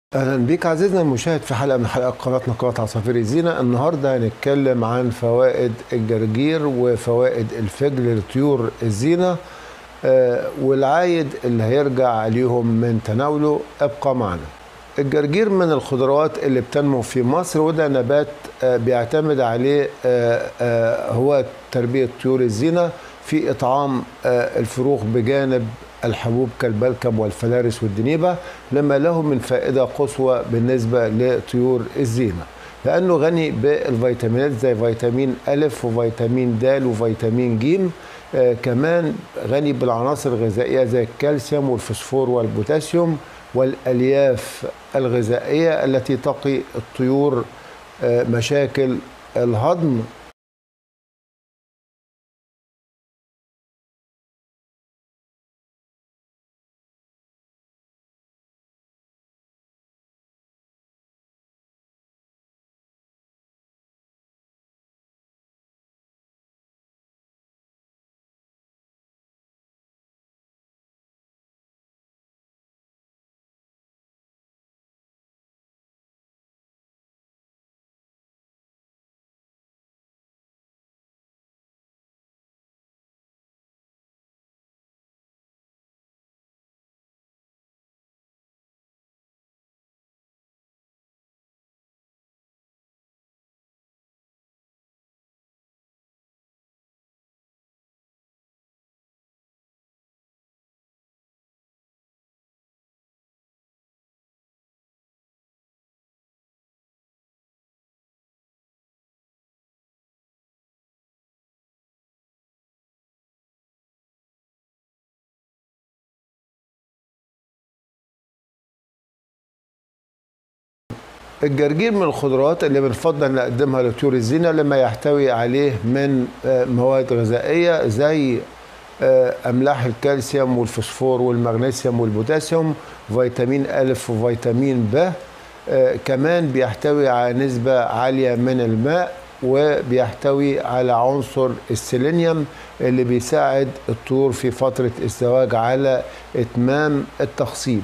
اهلا بيك عزيزنا المشاهد في حلقه من حلقات قناتنا قناه عصافير الزينه النهارده هنتكلم عن فوائد الجرجير وفوائد الفجل لطيور الزينه آه والعايد اللي هيرجع عليهم من تناوله ابقى معنا الجرجير من الخضروات اللي بتنمو في مصر وده نبات آه بيعتمد عليه آه آه هو تربيه طيور الزينه في اطعام آه الفروخ بجانب الحبوب كالبلكم والفلارس والدنيبة لما له من فائدة قصوى بالنسبة لطيور الزينة لأنه غني بالفيتامينات زي فيتامين ألف وفيتامين د وفيتامين ج آه كمان غني بالعناصر الغذائية زي الكالسيوم والفوسفور والبوتاسيوم والألياف الغذائية التي تقي الطيور آه مشاكل الهضم الجرجير من الخضروات اللي بنفضل نقدمها لطيور الزينة لما يحتوي عليه من مواد غذائية زي أملاح الكالسيوم والفوسفور والمغنيسيوم والبوتاسيوم فيتامين ألف وفيتامين ب كمان بيحتوي على نسبة عالية من الماء وبيحتوي على عنصر السيلينيوم اللي بيساعد الطيور في فترة الزواج على إتمام التخصيب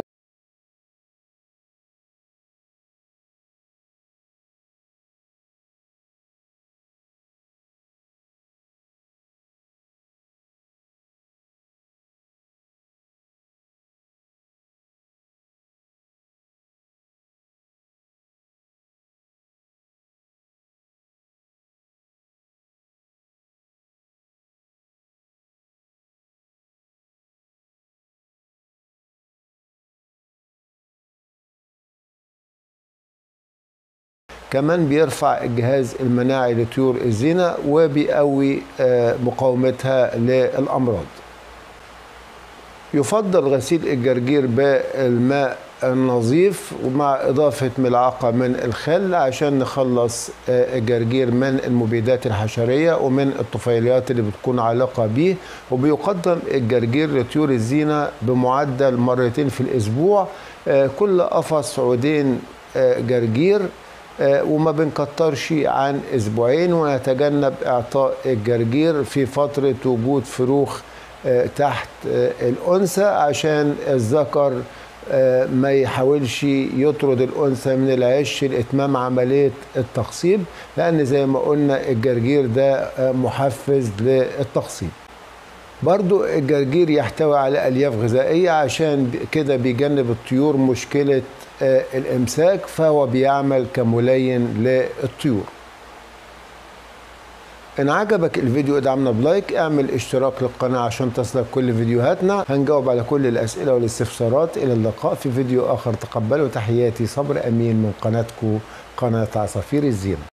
كمان بيرفع الجهاز المناعي لطيور الزينة وبيقوي مقاومتها للأمراض يفضل غسيل الجرجير بالماء النظيف ومع إضافة ملعقة من الخل عشان نخلص الجرجير من المبيدات الحشرية ومن الطفيليات اللي بتكون علاقة بيه وبيقدم الجرجير لطيور الزينة بمعدل مرتين في الأسبوع كل قفص عودين جرجير وما بنكترش عن اسبوعين ونتجنب اعطاء الجرجير في فتره وجود فروخ تحت الانثى عشان الذكر ما يحاولش يطرد الانثى من العش لاتمام عمليه التخصيب لان زي ما قلنا الجرجير ده محفز للتخصيب برضو الجرجير يحتوي على الياف غذائيه عشان كده بيجنب الطيور مشكله الامساك فهو بيعمل كملين للطيور ان عجبك الفيديو ادعمنا بلايك اعمل اشتراك للقناه عشان تصلك كل فيديوهاتنا هنجاوب على كل الاسئله والاستفسارات الى اللقاء في فيديو اخر تقبلوا تحياتي صبر امين من قناتكم قناه عصافير الزينه